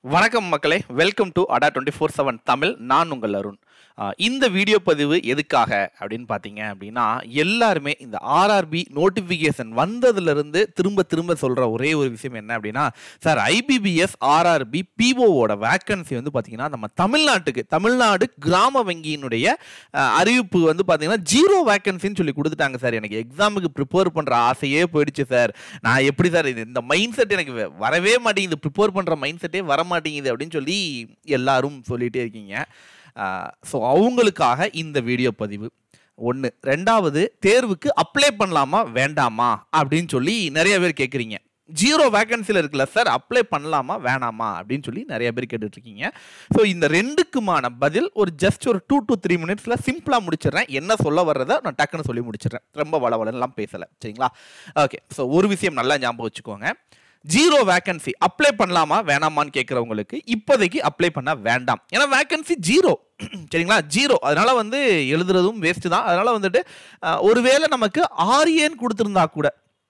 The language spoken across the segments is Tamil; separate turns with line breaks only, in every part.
வணக்கம் மக்களே welcome to Adda twenty four seven Tamil நான் உங்கள் அருண் ஆஹ் இந்த வீடியோ பதிவு எதுக்காக அப்படின்னு பார்த்தீங்க அப்படின்னா எல்லாருமே இந்த ஆர்ஆர்பி நோட்டிஃபிகேஷன் வந்ததுலேருந்து திரும்ப திரும்ப சொல்கிற ஒரே ஒரு விஷயம் என்ன அப்படின்னா சார் ஐபிபிஎஸ் ஆர்ஆர்பி பிஓவோட வேக்கன்சி வந்து பார்த்தீங்கன்னா நம்ம தமிழ்நாட்டுக்கு தமிழ்நாடு கிராம வங்கியினுடைய ஆஹ், அறிவிப்பு வந்து பார்த்தீங்கன்னா ஜீரோ வேக்கன்சின்னு சொல்லி கொடுத்துட்டாங்க சார் எனக்கு எக்ஸாமுக்கு ப்ரிப்பேர் பண்ணுற ஆசையே போயிடுச்சு சார் நான் எப்படி சார் இது இந்த மைண்ட் செட் எனக்கு வ- வரவே மாட்டேங்குது ப்ரிப்பேர் பண்ணுற மைண்ட் செட்டே வர மாட்டேங்குது அப்படின்னு சொல்லி எல்லாரும் சொல்லிட்டே இருக்கீங்க ஸோ அவங்களுக்காக இந்த வீடியோ பதிவு ஒன்று ரெண்டாவது தேர்வுக்கு அப்ளை பண்ணலாமா வேண்டாமா அப்படின்னு சொல்லி நிறைய பேர் கேட்குறீங்க ஜீரோ வேகன்சியில் இருக்குல்ல சார் அப்ளை பண்ணலாமா வேணாமா அப்படின்னு சொல்லி நிறைய பேர் கேட்டுட்டு இருக்கீங்க ஸோ இந்த ரெண்டுக்குமான பதில் ஒரு ஜஸ்ட் ஒரு டூ டு த்ரீ மினிட்ஸில் சிம்பிளாக முடிச்சிடுறேன் என்ன சொல்ல வர்றதை நான் டக்குன்னு சொல்லி முடிச்சிடுறேன் ரொம்ப வளவலன்லாம் பேசலை சரிங்களா ஓகே ஸோ ஒரு விஷயம் நல்லா ஞாபகம் வச்சுக்கோங்க ஜீரோ வேகன்சி அப்ளை பண்ணலாமா வேணாமான்னு கேட்குறவங்களுக்கு இப்போதைக்கு அப்ளை பண்ண வேண்டாம் ஏன்னா வேகன்சி ஜீரோ சரிங்களா ஜீரோ அதனால வந்து எழுதுறதும் வேஸ்ட் தான் அதனால வந்துட்டு அஹ், ஒருவேளை நமக்கு ஆரியன் கொடுத்துருந்தா கூட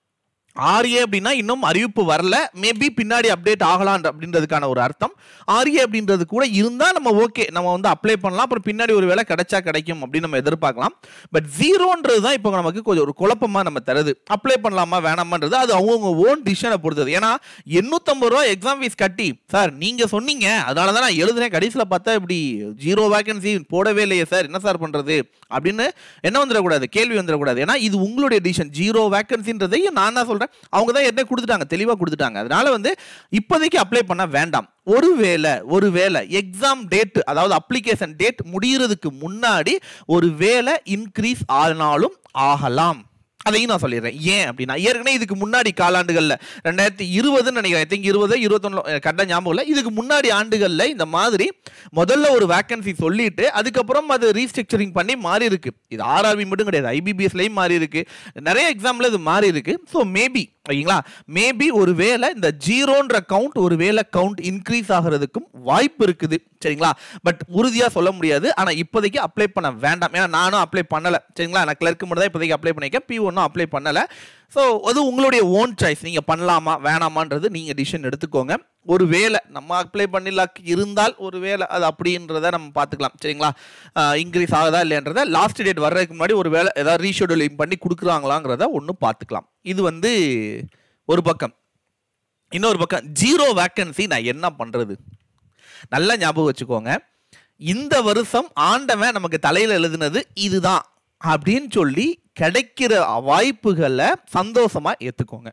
ஆர்ஏ அப்படின்னா இன்னும் அறிவிப்பு வரல மேபி பின்னாடி அப்டேட் ஆகலாம் அப்படின்றதுக்கான ஒரு அர்த்தம் ஆர்ஏ அப்படின்றது கூட இருந்தால் நம்ம ஓகே நம்ம வந்து அப்ளை பண்ணலாம் அப்புறம் பின்னாடி ஒரு வேளை கிடைச்சா கிடைக்கும் அப்படின்னு நம்ம எதிர்பார்க்கலாம் பட் ஜீரோன்றது தான் இப்போ நமக்கு கொஞ்சம் ஒரு குழப்பமா நம்ம தருது அப்ளை பண்ணலாமா வேணாமான்றது அது அவங்கவுங்க ஓன் டிசிஷனை பொறுத்தது ஏன்னா எண்ணூத்தம்பது ரூபா எக்ஸாம் ஃபீஸ் கட்டி சார் நீங்க சொன்னீங்க அதனால தான் நான் எழுதுனேன் கடைசியில் பார்த்தா இப்படி ஜீரோ வேகன்சி போடவே இல்லையே சார் என்ன சார் பண்றது அப்படின்னு என்ன வந்துடக்கூடாது கேள்வி வந்துடக்கூடாது ஏன்னா இது உங்களுடைய டிசிஷன் ஜீரோ வேகன்சின்றதையும் நான் தான் சொல்றேன் அவங்க தான் என்ன கொடுத்துட்டாங்க தெளிவாக கொடுத்துட்டாங்க அதனால வந்து இப்போதைக்கு அப்ளை பண்ண வேண்டாம் ஒருவேளை ஒருவேளை எக்ஸாம் டேட் அதாவது அப்ளிகேஷன் டேட் முடியறதுக்கு முன்னாடி ஒரு வேலை இன்க்ரீஸ் ஆனாலும் ஆகலாம் அதையும் நான் சொல்லிடுறேன் ஏன் அப்படின்னா ஏற்கனவே இதுக்கு முன்னாடி காலாண்டுகளில் ரெண்டாயிரத்தி இருபதுன்னு நினைக்கிறேன் ஐ திங்க் இருபது இருபத்தொன்னு கரெக்டாக ஞாபகம் இல்லை இதுக்கு முன்னாடி ஆண்டுகளில் இந்த மாதிரி முதல்ல ஒரு வேக்கன்சி சொல்லிட்டு அதுக்கப்புறம் அது ரீஸ்ட்ரக்சரிங் பண்ணி மாறி இருக்கு இது ஆர்ஆர்பி மட்டும் கிடையாது ஐபிபிஎஸ்லையும் மாறி இருக்கு நிறைய எக்ஸாம்ல இது மாறி இருக்கு ஸோ மேபி ஓகேங்களா மேபி ஒரு வேளை இந்த ஜீரோன்ற கவுண்ட் ஒரு வேளை கவுண்ட் இன்க்ரீஸ் ஆகிறதுக்கும் வாய்ப்பு இருக்குது சரிங்களா பட் உறுதியாக சொல்ல முடியாது ஆனால் இப்போதைக்கு அப்ளை பண்ண வேண்டாம் ஏன்னா நானும் அப்ளை பண்ணலை சரிங்களா நான் கிளர்க்கு மட்டும் தான் இப்போதைக்கு அப்ளை பண்ணியிருக்கேன் பி ஒன்றும் அப்ளை பண்ணலை ஸோ அது உங்களுடைய ஓன் சாய்ஸ் நீங்கள் பண்ணலாமா வேணாமான்றது நீங்கள் டிசிஷன் எடுத்துக்கோங்க ஒரு வேளை நம்ம அப்ளை பண்ணி luck இருந்தால் ஒரு வேளை அது அப்படின்றத நம்ம பார்த்துக்கலாம் சரிங்களா இன்க்ரீஸ் ஆகுதா இல்லைன்றத லாஸ்ட் டேட் வர்றதுக்கு முன்னாடி ஒரு வேளை ஏதாவது ரீஷெடியூலிங் பண்ணி கொடுக்குறாங்களாங்கிறத ஒன்று பார்த்துக்கலாம் இது வந்து ஒரு பக்கம் இன்னொரு பக்கம் ஜீரோ வேக்கன்சி நான் என்ன பண்ணுறது நல்லா ஞாபகம் வச்சுக்கோங்க இந்த வருஷம் ஆண்டவன் நமக்கு தலையில் எழுதுனது இதுதான் அப்படின்னு சொல்லி கிடைக்கிற வாய்ப்புகளை சந்தோஷமா ஏற்றுக்கோங்க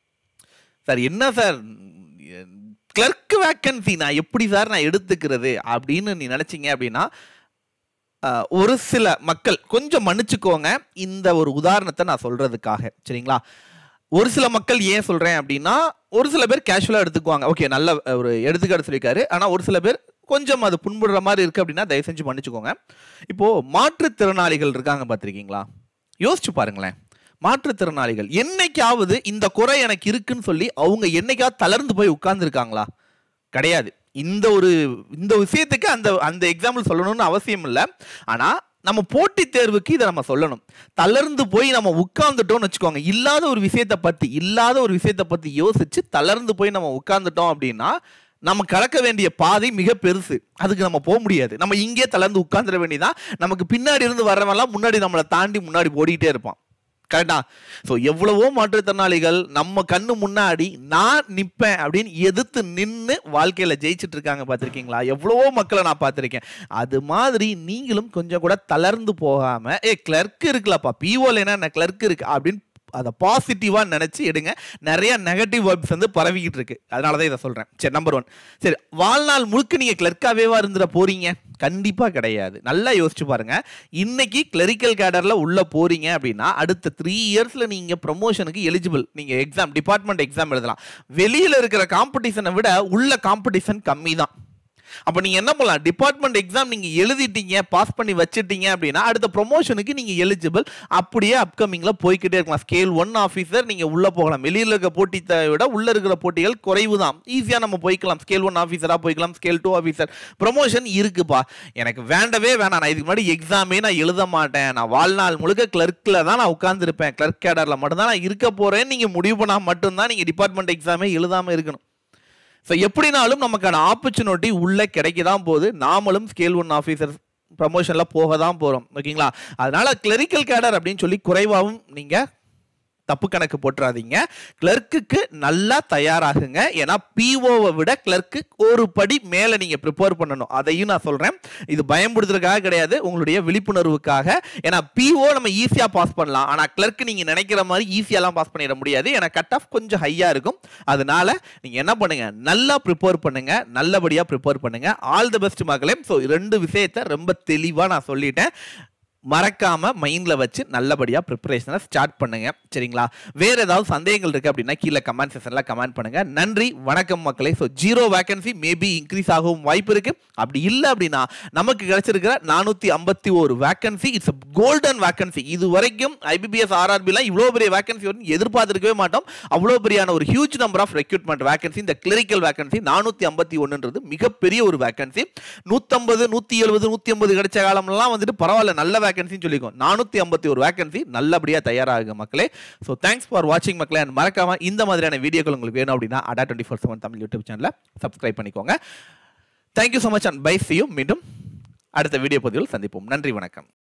சார் என்ன சார் கிளர்க் வேக்கன்சி நான் எப்படி சார் நான் எடுத்துக்கிறது அப்படின்னு நீ நினச்சிங்க அப்படின்னா அஹ், ஒரு சில மக்கள் கொஞ்சம் மன்னிச்சுக்கோங்க இந்த ஒரு உதாரணத்தை நான் சொல்றதுக்காக சரிங்களா ஒரு சில மக்கள் ஏன் சொல்றேன் அப்படின்னா ஒரு சில பேர் கேஷுவலாக எடுத்துக்குவாங்க ஓகே நல்ல அஹ், ஒரு எடுத்துக்காட்டு சொல்லியிருக்காரு ஆனால் ஒரு சில பேர் கொஞ்சம் அது புண்படுற மாதிரி இருக்கு அப்படின்னா தயவு செஞ்சு மன்னிச்சுக்கோங்க இப்போ மாற்றுத்திறனாளிகள் இருக்காங்க பார்த்துருக்கீங்களா யோசிச்சு பாருங்களேன் மாற்றுத்திறனாளிகள் என்னைக்காவது இந்த குறை எனக்கு இருக்குன்னு சொல்லி அவங்க என்னைக்காவது தளர்ந்து போய் உட்கார்ந்துருக்காங்களா கிடையாது இந்த ஒரு இந்த விஷயத்துக்கு அந்த அந்த எக்ஸாம்பிள் சொல்லணும்னு அவசியம் இல்லை ஆனால் நம்ம போட்டித் தேர்வுக்கு இதை நம்ம சொல்லணும் தளர்ந்து போய் நம்ம உட்கார்ந்துட்டோம்னு வச்சுக்கோங்க இல்லாத ஒரு விஷயத்தை பற்றி இல்லாத ஒரு விஷயத்தை பற்றி யோசிச்சு தளர்ந்து போய் நம்ம உட்கார்ந்துட்டோம் அப்படின்னா நம்ம கடக்க வேண்டிய பாதை மிக பெருசு அதுக்கு நம்ம போக முடியாது நம்ம இங்கே தளர்ந்து உட்கார்ந்துட வேண்டியதான் நமக்கு பின்னாடி இருந்து வர்றவன்லாம் முன்னாடி நம்மளை தாண்டி முன்னாடி ஓடிக்கிட்டே இருப்பான் கரெக்டா ஸோ எவ்வளவோ மாற்றுத்திறனாளிகள் நம்ம கண்ணு முன்னாடி நான் நிற்பேன் அப்படின்னு எதிர்த்து நின்று வாழ்க்கையில் ஜெயிச்சிட்டு இருக்காங்க பார்த்துருக்கீங்களா எவ்வளவோ மக்களை நான் பார்த்துருக்கேன் அது மாதிரி நீங்களும் கொஞ்சம் கூட தளர்ந்து போகாமல் ஏ கிளர்க் இருக்குல்லப்பா பிஓல என்ன கிளர்க் இருக்கு அப்படின்னு அதை பாசிட்டிவாக நினச்சி எடுங்க நிறைய நெகட்டிவ் வேர்ப்ஸ் வந்து பரவிக்கிட்டு இருக்கு அதனால தான் இதை சொல்கிறேன் சரி நம்பர் ஒன் சரி வாழ்நாள் முழுக்க நீங்கள் கிளர்க்காவேவா இருந்துட போறீங்க கண்டிப்பாக கிடையாது நல்லா யோசிச்சு பாருங்க இன்னைக்கு கிளரிக்கல் கேடரில் உள்ள போறீங்க அப்படின்னா அடுத்த த்ரீ இயர்ஸில் நீங்கள் ப்ரமோஷனுக்கு எலிஜிபிள் நீங்கள் எக்ஸாம் டிபார்ட்மெண்ட் எக்ஸாம் எழுதலாம் வெளியில் இருக்கிற காம்படிஷனை விட உள்ள காம்படிஷன் கம்மி தான் அப்போ நீங்கள் என்ன பண்ணலாம் டிபார்ட்மெண்ட் எக்ஸாம் நீங்கள் எழுதிட்டீங்க பாஸ் பண்ணி வச்சிட்டீங்க அப்படின்னா அடுத்த ப்ரொமோஷனுக்கு நீங்கள் எலிஜிபிள் அப்படியே அப்கமிங்கில் போய்க்கிட்டே இருக்கலாம் ஸ்கேல் ஒன் ஆஃபீஸர் நீங்கள் உள்ளே போகலாம் வெளியில் இருக்க போட்டியை விட உள்ளே இருக்கிற போட்டிகள் குறைவு தான் ஈஸியாக நம்ம போய்க்கலாம் ஸ்கேல் ஒன் ஆஃபீஸராக போய்க்கலாம் ஸ்கேல் டூ ஆஃபீஸர் ப்ரொமோஷன் இருக்குப்பா எனக்கு வேண்டவே வேணாம் நான் இதுக்கு முன்னாடி எக்ஸாமே நான் எழுத மாட்டேன் நான் வாழ்நாள் முழுக்க கிளர்க்கில் தான் நான் உட்காந்துருப்பேன் கிளர்க் கேடரில் மட்டும்தான் நான் இருக்க போகிறேன்னு நீங்கள் முடிவு பண்ணால் மட்டும்தான் நீங்கள் டிபார்ட்மெண்ட் எக்ஸாமே எழுதாமல் இருக்கணும் ஸோ எப்படினாலும் நமக்கான ஆப்பர்ச்சுனிட்டி உள்ளே கிடைக்க தான் போகுது நாமளும் ஸ்கேல் ஒன் ஆஃபீஸர் ப்ரமோஷனில் போக தான் போகிறோம் ஓகேங்களா அதனால கிளரிக்கல் கேடர் அப்படின்னு சொல்லி குறைவாகவும் நீங்கள் தப்பு கணக்கு போட்டுறாதீங்க கிளர்க்குக்கு நல்லா தயாராகுங்க ஏன்னா பிஓவை விட கிளர்க்கு ஒரு படி மேலே நீங்கள் ப்ரிப்பேர் பண்ணணும் அதையும் நான் சொல்கிறேன் இது பயன்படுத்துறதுக்காக கிடையாது உங்களுடைய விழிப்புணர்வுக்காக ஏன்னா பிஓ நம்ம ஈஸியாக பாஸ் பண்ணலாம் ஆனால் கிளர்க்கு நீங்கள் நினைக்கிற மாதிரி ஈஸியாலாம் பாஸ் பண்ணிட முடியாது ஏன்னா கட் ஆஃப் கொஞ்சம் ஹையாக இருக்கும் அதனால நீங்கள் என்ன பண்ணுங்க நல்லா ப்ரிப்பேர் பண்ணுங்க நல்லபடியாக ப்ரிப்பேர் பண்ணுங்க ஆல் தி பெஸ்ட் மக்களே ஸோ ரெண்டு விஷயத்தை ரொம்ப தெளிவாக நான் சொல்லிட்டேன் மறக்காம மைண்ட்ல வச்சு நல்லபடியா ப்ரிப்பரேஷனை ஸ்டார்ட் பண்ணுங்க சரிங்களா வேற ஏதாவது சந்தேகங்கள் இருக்கு அப்படின்னா கீழே கமெண்ட் செக்ஷன்ல கமெண்ட் பண்ணுங்க நன்றி வணக்கம் மக்களே so zero vacancy maybe increase ஆகவும் வாய்ப்பு இருக்கு அப்படி இல்லை அப்படின்னா நமக்கு கிடைச்சிருக்கிற நானூத்தி ஐம்பத்தி ஒரு வேகன்சி இட்ஸ் கோல்டன் வேகன்சி இது வரைக்கும் ஐபிபிஎஸ் ஆர்ஆர்பிலாம் இவ்வளோ பெரிய வேகன்சி வரும் எதிர்பார்த்திருக்கவே மாட்டோம் அவ்வளோ பெரியான ஒரு huge number of recruitment vacancy இந்த கிளரிக்கல் வேகன்சி நானூற்றி ஐம்பத்தி ஒன்றுன்றது மிகப்பெரிய ஒரு வேகன்சி நூற்றம்பது நூற்றி எழுபது நூற்றி ஐம்பது கிடைச்ச காலம்லாம் வந்துட்டு பரவாயில்ல நல்ல வேகன்சின்னு சொல்லிக்கும் நானூற்றி ஐம்பத்தி ஒரு வேகன்சி நல்லபடியாக தயாராகுங்க மக்களே ஸோ தேங்க்ஸ் ஃபார் வாட்சிங் மக்களே அண்ட் மறக்காம இந்த மாதிரியான வீடியோக்கள் உங்களுக்கு வேணும் அப்படின்னா Adda twenty four seven Tamil YouTube சேனலை சப்ஸ்கிரைப் பண்ணிக்கோங்க thank you so much and bye சியும் மீண்டும் அடுத்த வீடியோ பதிவில் சந்திப்போம் நன்றி வணக்கம்